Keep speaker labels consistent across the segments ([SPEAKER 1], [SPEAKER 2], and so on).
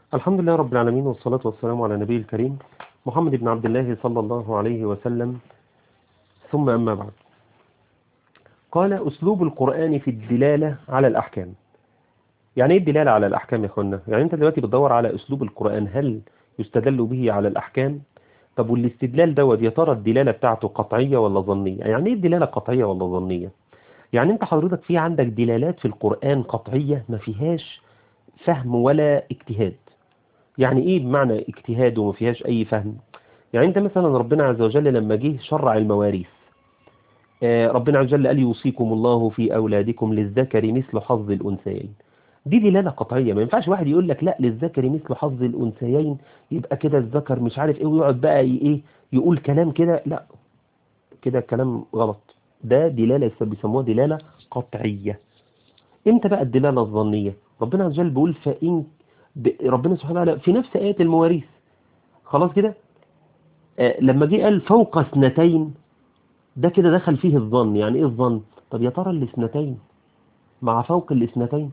[SPEAKER 1] الحمد لله رب العالمين والصلاة والسلام على نبي الكريم محمد بن عبد الله صلى الله عليه وسلم ثم أما بعد قال أسلوب القرآن في الدلالة على الأحكام يعني إيه الدلالة على الأحكام يا أخوانا يعني أنت دلوقتي بتدور على أسلوب القرآن هل يستدل به على الأحكام طب والاستدلال دوت يا ترى الدلالة بتاعته قطعية ولا ظنية يعني إيه الدلالة قطعية ولا ظنية يعني أنت حضرتك في عندك دلالات في القرآن قطعية ما فيهاش فهم ولا اجتهاد يعني ايه بمعنى اجتهاد وما فيهاش اي فهم يعني انت مثلا ربنا عز وجل لما جه شرع المواريث آه ربنا عز وجل قال يوصيكم الله في اولادكم للذكر مثل حظ الانثيين دي دلاله قطعيه ما ينفعش واحد يقول لك لا للذكر مثل حظ الانثيين يبقى كده الذكر مش عارف ايه ويقعد بقى ايه يقول كلام كده لا كده كلام غلط ده دلاله بيسموها دلاله قطعيه امتى بقى الدلاله الظنيه ربنا عز وجل بيقول فان ربنا سبحانه وتعالى في نفس آية المواريث خلاص كده آه لما جه قال فوق اثنتين ده كده دخل فيه الظن يعني ايه الظن طب يا ترى الاثنتين مع فوق الاثنتين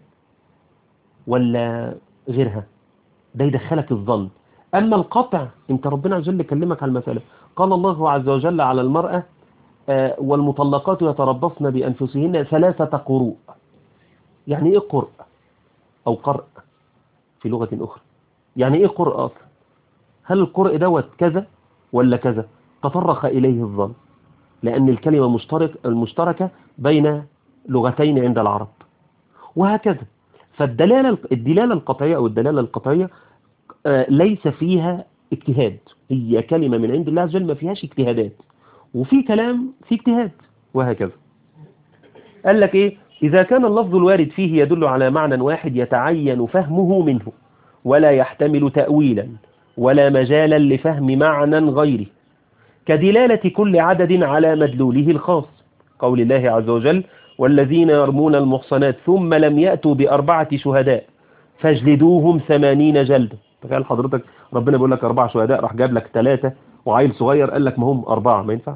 [SPEAKER 1] ولا غيرها ده يدخلك الظن اما القطع انت ربنا عز وجل يكلمك على المسألة قال الله عز وجل على المرأة آه والمطلقات يتربصن بأنفسهن ثلاثة قروء يعني ايه قرء او قرء في لغة أخرى يعني إيه قرء أصلا هل القرء دوت كذا ولا كذا تطرق إليه الظن لأن الكلمة مشترك المشتركة بين لغتين عند العرب وهكذا فالدلالة الدلالة القطعية أو الدلالة القطعية ليس فيها اجتهاد هي كلمة من عند الله عز وجل ما فيهاش اجتهادات وفي كلام في اجتهاد وهكذا قال لك ايه إذا كان اللفظ الوارد فيه يدل على معنى واحد يتعين فهمه منه ولا يحتمل تأويلا ولا مجالا لفهم معنى غيره كدلالة كل عدد على مدلوله الخاص قول الله عز وجل والذين يرمون المحصنات ثم لم يأتوا بأربعة شهداء فاجلدوهم ثمانين جلدة تخيل حضرتك ربنا بيقول لك أربعة شهداء راح جاب لك ثلاثة وعيل صغير قال لك ما هم أربعة ما ينفعش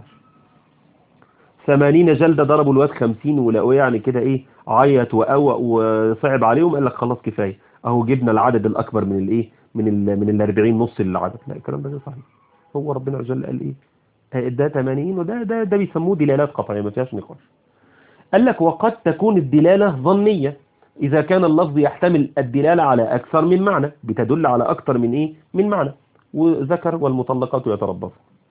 [SPEAKER 1] ثمانين جلدة ضربوا الواد خمسين ولقوا يعني كده ايه عيط وقوق وصعب عليهم قال لك خلاص كفاية اهو جبنا العدد الاكبر من الايه من ال من ال 40 نص العدد لا الكلام ده غير صحيح هو ربنا عز وجل قال ايه ده 80 وده ده ده بيسموه دلالات قطعيه ما فيهاش نقاش قال لك وقد تكون الدلاله ظنيه اذا كان اللفظ يحتمل الدلاله على اكثر من معنى بتدل على اكثر من ايه من معنى وذكر والمطلقات يتربصن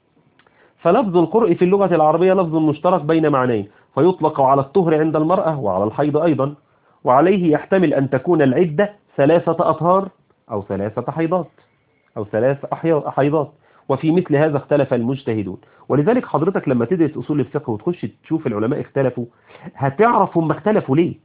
[SPEAKER 1] فلفظ القرء في اللغة العربية لفظ مشترك بين معنيين فيطلق على الطهر عند المرأة وعلى الحيض أيضا وعليه يحتمل أن تكون العدة ثلاثة أطهار أو ثلاثة حيضات أو ثلاث حيضات وفي مثل هذا اختلف المجتهدون ولذلك حضرتك لما تدرس أصول الفقه وتخش تشوف العلماء اختلفوا هتعرف هم اختلفوا ليه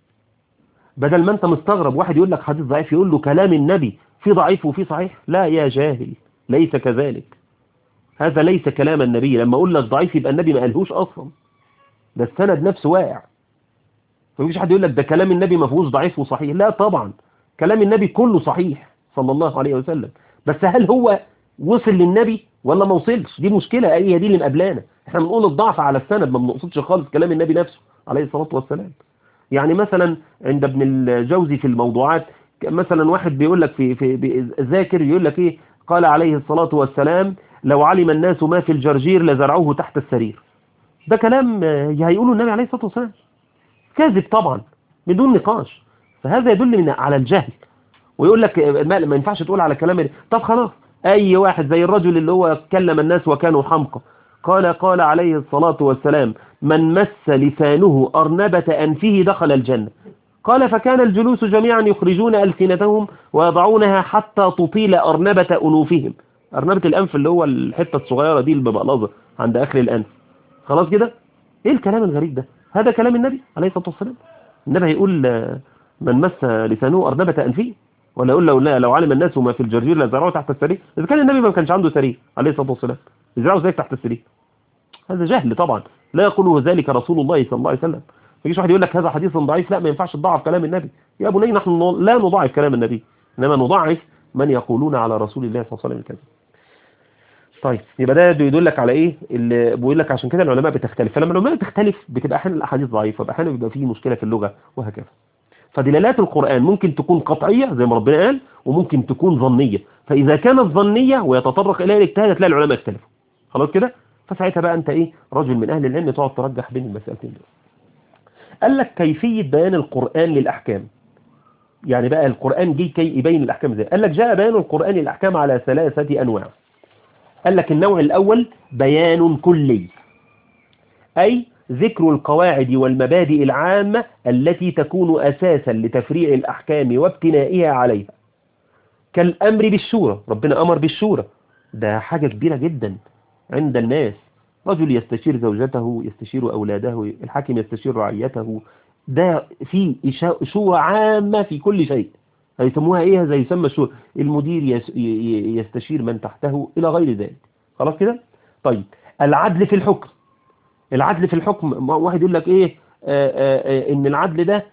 [SPEAKER 1] بدل ما انت مستغرب واحد يقول لك حديث ضعيف يقول له كلام النبي في ضعيف وفي صحيح لا يا جاهل ليس كذلك هذا ليس كلام النبي لما اقول لك ضعيف يبقى النبي ما قالهوش اصلا ده السند نفسه واقع فمفيش حد يقول لك ده كلام النبي ما فيهوش ضعيف وصحيح لا طبعا كلام النبي كله صحيح صلى الله عليه وسلم بس هل هو وصل للنبي ولا ما وصلش دي مشكلة هي دي اللي مقابلانا احنا بنقول الضعف على السند ما بنقصدش خالص كلام النبي نفسه عليه الصلاة والسلام يعني مثلا عند ابن الجوزي في الموضوعات مثلا واحد بيقول لك في في ذاكر يقول لك ايه قال عليه الصلاة والسلام لو علم الناس ما في الجرجير لزرعوه تحت السرير ده كلام هيقوله النبي عليه الصلاة والسلام كاذب طبعا بدون نقاش فهذا يدل من على الجهل ويقول لك ما ينفعش تقول على كلام طب خلاص اي واحد زي الرجل اللي هو كلم الناس وكانوا حمقى قال قال عليه الصلاة والسلام من مس لسانه أرنبة أنفه دخل الجنة قال فكان الجلوس جميعا يخرجون ألسنتهم ويضعونها حتى تطيل أرنبة أنوفهم أرنبة الأنف اللي هو الحتة الصغيرة دي المبقلظة عند آخر الأنف خلاص كده إيه الكلام الغريب ده هذا كلام النبي عليه الصلاة والسلام النبي هيقول من مس لسانه أرنبة أنفه ولا يقول لو, لا لو علم الناس وما في الجرجير لزرعوه تحت السرير إذا كان النبي ما كانش عنده سرير عليه الصلاة والسلام يزرعوا زيك تحت السرير هذا جهل طبعا لا يقوله ذلك رسول الله صلى الله عليه وسلم ما يجيش واحد يقول لك هذا حديث ضعيف لا ما ينفعش تضعف كلام النبي يا بني نحن لا نضاعف كلام النبي إنما نضاعف من يقولون على رسول الله صلى الله عليه وسلم كذا طيب يبقى ده يدلك على ايه اللي بيقول لك عشان كده العلماء بتختلف فلما العلماء بتختلف بتبقى احيانا الاحاديث ضعيفه احيانا بيبقى فيه مشكله في اللغه وهكذا فدلالات القرآن ممكن تكون قطعية زي ما ربنا قال وممكن تكون ظنية فإذا كانت ظنية ويتطرق إليها الاجتهاد هتلاقي العلماء اختلفوا خلاص كده فساعتها بقى أنت إيه رجل من أهل العلم تقعد ترجح بين المسألتين دول قال لك كيفية بيان القرآن للأحكام يعني بقى القرآن جه كي يبين الأحكام ازاي قال لك جاء بيان القرآن للأحكام على ثلاثة أنواع قال لك النوع الأول بيان كلي أي ذكر القواعد والمبادئ العامة التي تكون أساسا لتفريع الأحكام وابتنائها عليها كالأمر بالشورى ربنا أمر بالشورى ده حاجة كبيرة جدا عند الناس رجل يستشير زوجته يستشير أولاده الحاكم يستشير رعيته ده في شورى عامة في كل شيء هيسموها ايه زي يسمى الشورى المدير يستشير من تحته إلى غير ذلك خلاص كده طيب العدل في الحكم العدل في الحكم واحد يقول لك ايه آآ آآ ان العدل ده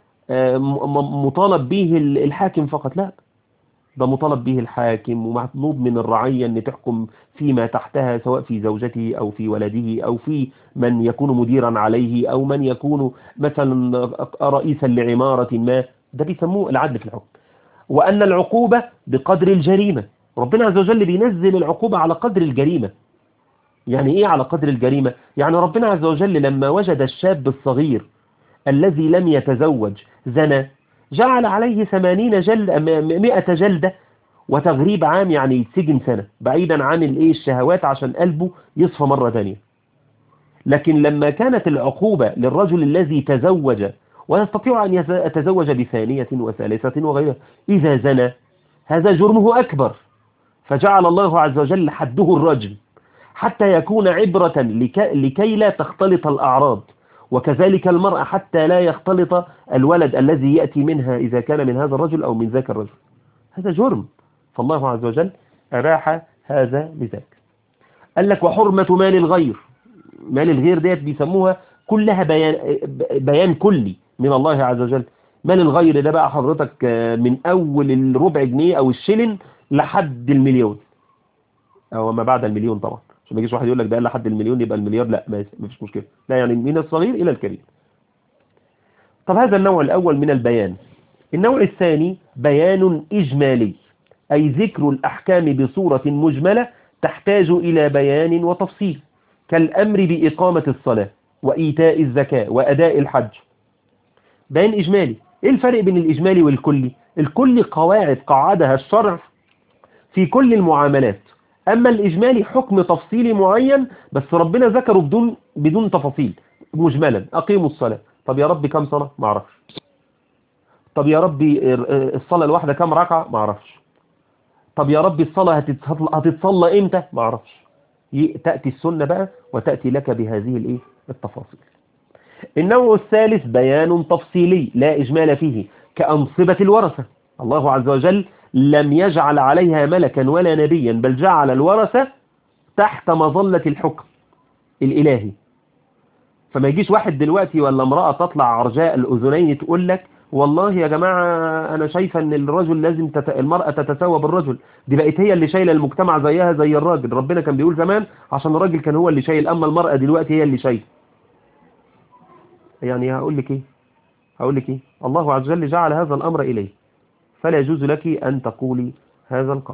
[SPEAKER 1] مطالب به الحاكم فقط لا ده مطالب به الحاكم ومطلوب من الرعية ان تحكم فيما تحتها سواء في زوجته او في ولده او في من يكون مديرا عليه او من يكون مثلا رئيسا لعمارة ما ده بيسموه العدل في الحكم وان العقوبة بقدر الجريمة ربنا عز وجل بينزل العقوبة على قدر الجريمة يعني ايه على قدر الجريمة يعني ربنا عز وجل لما وجد الشاب الصغير الذي لم يتزوج زنى جعل عليه ثمانين جلد مئة جلدة وتغريب عام يعني يتسجن سنة بعيدا عن الايه الشهوات عشان قلبه يصفى مرة ثانية لكن لما كانت العقوبة للرجل الذي تزوج ويستطيع أن يتزوج بثانية وثالثة وغيرها إذا زنى هذا جرمه أكبر فجعل الله عز وجل حده الرجل حتى يكون عبرة لكي لا تختلط الأعراض وكذلك المرأة حتى لا يختلط الولد الذي يأتي منها إذا كان من هذا الرجل أو من ذاك الرجل هذا جرم فالله عز وجل أباح هذا لذاك قال لك وحرمة مال الغير مال الغير ديت بيسموها كلها بيان, بيان كلي من الله عز وجل مال الغير ده بقى حضرتك من أول الربع جنيه أو الشلن لحد المليون أو ما بعد المليون طبعا عشان ما يجيش واحد يقول لك ده لحد المليون يبقى المليار لا ما فيش مشكلة لا يعني من الصغير إلى الكبير طب هذا النوع الأول من البيان النوع الثاني بيان إجمالي أي ذكر الأحكام بصورة مجملة تحتاج إلى بيان وتفصيل كالأمر بإقامة الصلاة وإيتاء الزكاة وأداء الحج بيان إجمالي إيه الفرق بين الإجمالي والكلي الكل قواعد قعدها الشرع في كل المعاملات أما الإجمالي حكم تفصيلي معين بس ربنا ذكره بدون بدون تفاصيل مجملا أقيموا الصلاة طب يا رب كم صلاة ما اعرفش طب يا ربي الصلاة الواحدة كم ركعة ما اعرفش طب يا ربي الصلاة هتتصلى امتى ما اعرفش تأتي السنة بقى وتأتي لك بهذه الايه التفاصيل النوع الثالث بيان تفصيلي لا إجمال فيه كأنصبة الورثة الله عز وجل لم يجعل عليها ملكا ولا نبيا بل جعل الورثة تحت مظلة الحكم الإلهي فما يجيش واحد دلوقتي ولا امرأة تطلع عرجاء الأذنين تقول لك والله يا جماعة أنا شايفة أن الرجل لازم تت... المرأة تتساوى بالرجل دي بقت هي اللي شايلة المجتمع زيها زي الراجل ربنا كان بيقول زمان عشان الراجل كان هو اللي شايل أما المرأة دلوقتي هي اللي شايل يعني هقول لك إيه هقول لك إيه الله عز وجل جعل هذا الأمر إليه فلا يجوز لك أن تقولي هذا القول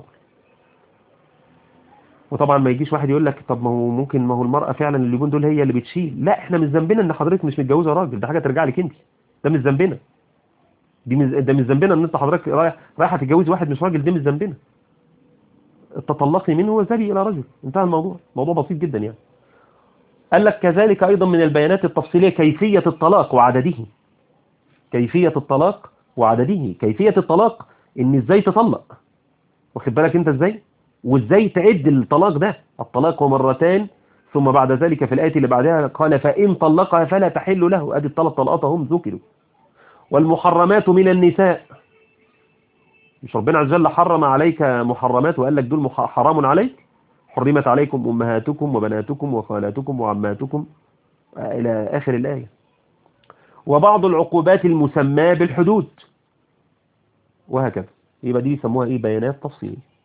[SPEAKER 1] وطبعا ما يجيش واحد يقول لك طب ما هو ممكن ما هو المرأة فعلا اللي يكون دول هي اللي بتشيل لا احنا مش ذنبنا ان حضرتك مش متجوزة راجل ده حاجة ترجع لك انت ده مش ذنبنا دي مز... ده مش ذنبنا ان انت حضرتك رايح رايحه تتجوزي واحد مش راجل ده مش ذنبنا تطلقي منه وذهبي الى رجل انتهى الموضوع موضوع بسيط جدا يعني قال لك كذلك ايضا من البيانات التفصيليه كيفيه الطلاق وعدده كيفيه الطلاق وعدده كيفيه الطلاق ان ازاي تطلق واخد بالك انت ازاي وازاي تعد الطلاق ده الطلاق مرتان ثم بعد ذلك في الآية اللي بعدها قال فإن طلقها فلا تحل له أدي الثلاث طلقات هم ذكروا والمحرمات من النساء مش ربنا عز وجل حرم عليك محرمات وقال لك دول حرام عليك حرمت عليكم أمهاتكم وبناتكم وخالاتكم وعماتكم إلى آخر الآية وبعض العقوبات المسماة بالحدود وهكذا يبقى دي يسموها إيه بيانات تفصيلية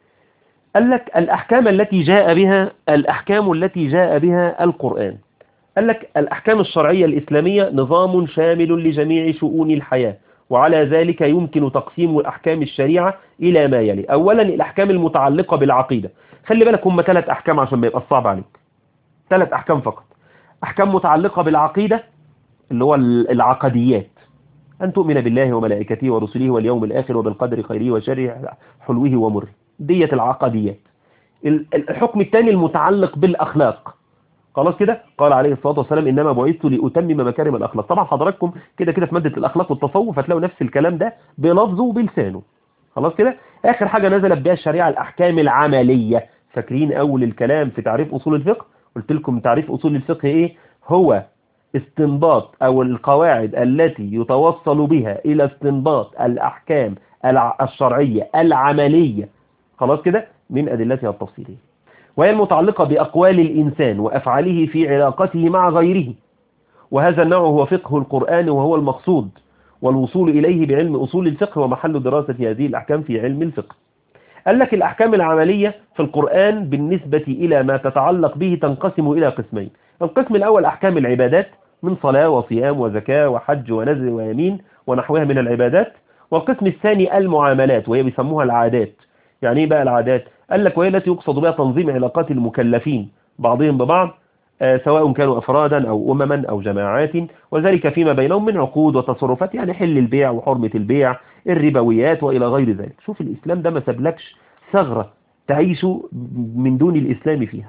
[SPEAKER 1] قال لك الأحكام التي جاء بها الأحكام التي جاء بها القرآن قال لك الأحكام الشرعية الإسلامية نظام شامل لجميع شؤون الحياة وعلى ذلك يمكن تقسيم الأحكام الشريعة إلى ما يلي أولا الأحكام المتعلقة بالعقيدة خلي بالك هم ثلاث أحكام عشان ما يبقى الصعب عليك ثلاث أحكام فقط أحكام متعلقة بالعقيدة اللي هو العقديات أن تؤمن بالله وملائكته ورسله واليوم الآخر وبالقدر خيره وشره حلوه ومره دية العقديات الحكم الثاني المتعلق بالأخلاق خلاص كده قال عليه الصلاة والسلام إنما بعثت لأتمم مكارم الأخلاق طبعا حضراتكم كده كده في مادة الأخلاق والتصوف هتلاقوا نفس الكلام ده بلفظه وبلسانه خلاص كده آخر حاجة نزلت بها الشريعة الأحكام العملية فاكرين أول الكلام في تعريف أصول الفقه قلت لكم تعريف أصول الفقه إيه هو استنباط أو القواعد التي يتوصل بها إلى استنباط الأحكام الشرعية العملية خلاص كده من أدلتها التفصيلية وهي المتعلقة بأقوال الإنسان وأفعاله في علاقته مع غيره وهذا النوع هو فقه القرآن وهو المقصود والوصول إليه بعلم أصول الفقه ومحل دراسة هذه الأحكام في علم الفقه قال لك الأحكام العملية في القرآن بالنسبة إلى ما تتعلق به تنقسم إلى قسمين القسم الأول أحكام العبادات من صلاة وصيام وزكاة وحج ونذر ويمين ونحوها من العبادات والقسم الثاني المعاملات وهي بيسموها العادات يعني ايه بقى العادات قال لك وهي التي يقصد بها تنظيم علاقات المكلفين بعضهم ببعض آه سواء كانوا أفرادا أو أمما أو جماعات وذلك فيما بينهم من عقود وتصرفات يعني حل البيع وحرمة البيع الربويات وإلى غير ذلك شوف الإسلام ده ما سبلكش ثغرة تعيش من دون الإسلام فيها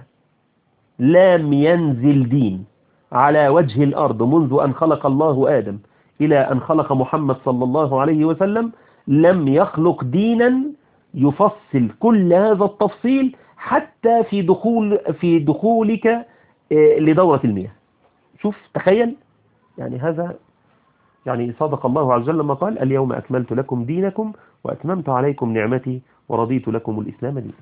[SPEAKER 1] لم ينزل دين على وجه الأرض منذ أن خلق الله آدم إلى أن خلق محمد صلى الله عليه وسلم لم يخلق دينا يفصل كل هذا التفصيل حتى في دخول في دخولك لدورة المياه شوف تخيل يعني هذا يعني صدق الله عز وجل لما قال اليوم أكملت لكم دينكم وأتممت عليكم نعمتي ورضيت لكم الإسلام دينا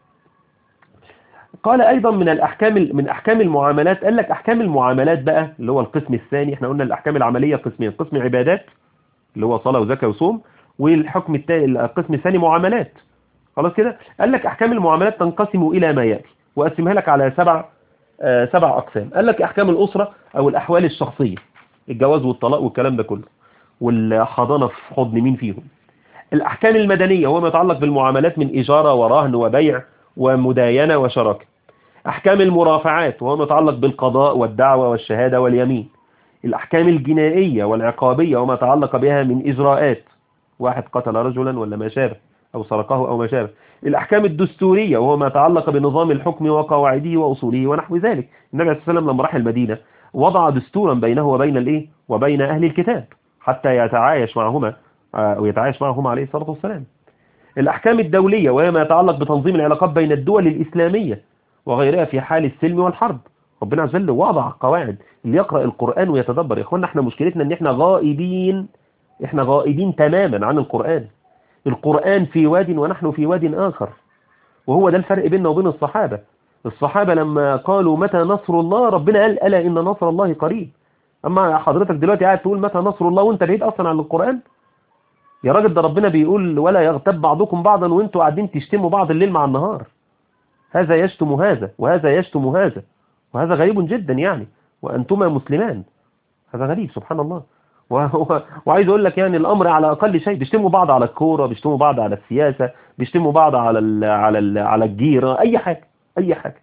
[SPEAKER 1] قال أيضا من الأحكام من أحكام المعاملات قال لك أحكام المعاملات بقى اللي هو القسم الثاني احنا قلنا الأحكام العملية قسمين قسم عبادات اللي هو صلاة وزكاة وصوم والحكم الثاني القسم الثاني معاملات خلاص كده قال لك أحكام المعاملات تنقسم إلى ما يأتي وأقسمها لك على سبع آه سبع أقسام قال لك أحكام الأسرة أو الأحوال الشخصية الجواز والطلاق والكلام ده كله والحضانة في حضن مين فيهم الأحكام المدنية هو ما يتعلق بالمعاملات من إجارة ورهن وبيع ومداينة وشراكة أحكام المرافعات وهو ما يتعلق بالقضاء والدعوة والشهادة واليمين الأحكام الجنائية والعقابية وما يتعلق بها من إجراءات واحد قتل رجلا ولا ما شابه أو سرقه أو ما شابه الأحكام الدستورية وهو ما يتعلق بنظام الحكم وقواعده وأصوله ونحو ذلك النبي عليه الصلاة والسلام لما راح المدينة وضع دستورا بينه وبين الإيه وبين أهل الكتاب حتى يتعايش معهما أو يتعايش معهما عليه الصلاة والسلام الأحكام الدولية وهي ما يتعلق بتنظيم العلاقات بين الدول الإسلامية وغيرها في حال السلم والحرب ربنا عز وجل وضع قواعد اللي يقرأ القرآن ويتدبر يا اخوانا احنا مشكلتنا ان احنا غائبين احنا غائبين تماما عن القرآن القرآن في واد ونحن في واد آخر وهو ده الفرق بيننا وبين الصحابة الصحابة لما قالوا متى نصر الله ربنا قال ألا إن نصر الله قريب أما حضرتك دلوقتي قاعد تقول متى نصر الله وانت بعيد أصلا عن القرآن يا راجل ده ربنا بيقول ولا يغتب بعضكم بعضا وانتوا قاعدين تشتموا بعض الليل مع النهار هذا يشتم هذا وهذا يشتم هذا وهذا غريب جدا يعني وأنتما مسلمان هذا غريب سبحان الله وعايز اقول لك يعني الامر على اقل شيء بيشتموا بعض على الكوره بيشتموا بعض على السياسه بيشتموا بعض على ال على ال على الجيره اي حاجه اي حاجه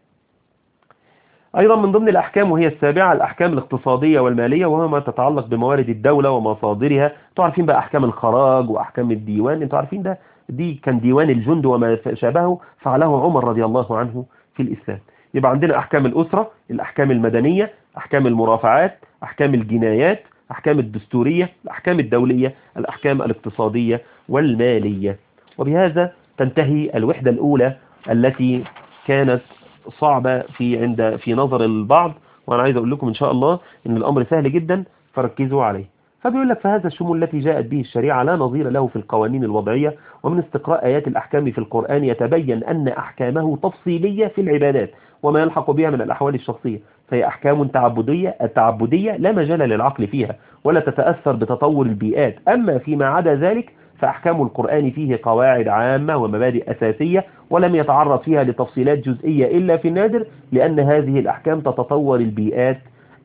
[SPEAKER 1] ايضا من ضمن الاحكام وهي السابعه الاحكام الاقتصاديه والماليه وهو ما تتعلق بموارد الدوله ومصادرها انتوا عارفين بقى احكام الخراج واحكام الديوان انتوا عارفين ده دي كان ديوان الجند وما شابهه فعله عمر رضي الله عنه في الاسلام يبقى عندنا احكام الاسره الاحكام المدنيه احكام المرافعات احكام الجنايات أحكام الدستورية الأحكام الدولية الأحكام الاقتصادية والمالية وبهذا تنتهي الوحدة الأولى التي كانت صعبة في عند في نظر البعض وأنا عايز أقول لكم إن شاء الله إن الأمر سهل جدا فركزوا عليه فبيقول لك فهذا الشمول التي جاءت به الشريعة لا نظير له في القوانين الوضعية ومن استقراء آيات الأحكام في القرآن يتبين أن أحكامه تفصيلية في العبادات وما يلحق بها من الأحوال الشخصية فهي أحكام تعبدية التعبدية لا مجال للعقل فيها ولا تتأثر بتطور البيئات أما فيما عدا ذلك فأحكام القرآن فيه قواعد عامة ومبادئ أساسية ولم يتعرض فيها لتفصيلات جزئية إلا في النادر لأن هذه الأحكام تتطور البيئات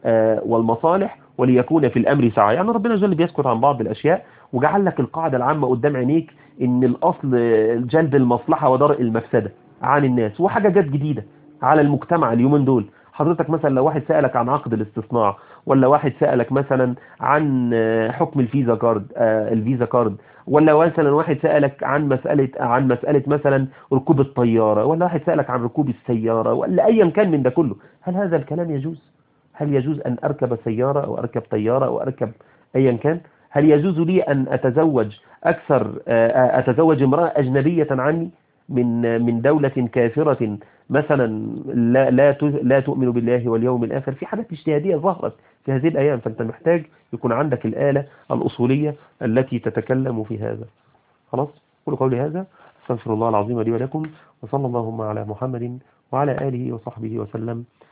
[SPEAKER 1] آه، والمصالح وليكون في الأمر سعى يعني ربنا جل بيسكت عن بعض الأشياء وجعل لك القاعدة العامة قدام عينيك إن الأصل جلب المصلحة ودرء المفسدة عن الناس وحاجة جت جديدة على المجتمع اليومين دول حضرتك مثلا لو واحد سألك عن عقد الاستصناع ولا واحد سألك مثلا عن آه، حكم الفيزا كارد آه، الفيزا كارد ولا مثلا واحد سألك عن مسألة عن مسألة مثلا ركوب الطيارة ولا واحد سألك عن ركوب السيارة ولا أيا كان من ده كله هل هذا الكلام يجوز هل يجوز أن أركب سيارة أو أركب طيارة أو أركب أيا كان هل يجوز لي أن أتزوج أكثر آه، أتزوج امرأة أجنبية عني من من دولة كافرة مثلا لا لا ت- لا تؤمن بالله واليوم الآخر في حاجات اجتهادية ظهرت في هذه الأيام فأنت محتاج يكون عندك الآلة الأصولية التي تتكلم في هذا خلاص قولوا قولي هذا استغفر الله العظيم لي ولكم وصلى اللهم على محمد وعلى آله وصحبه وسلم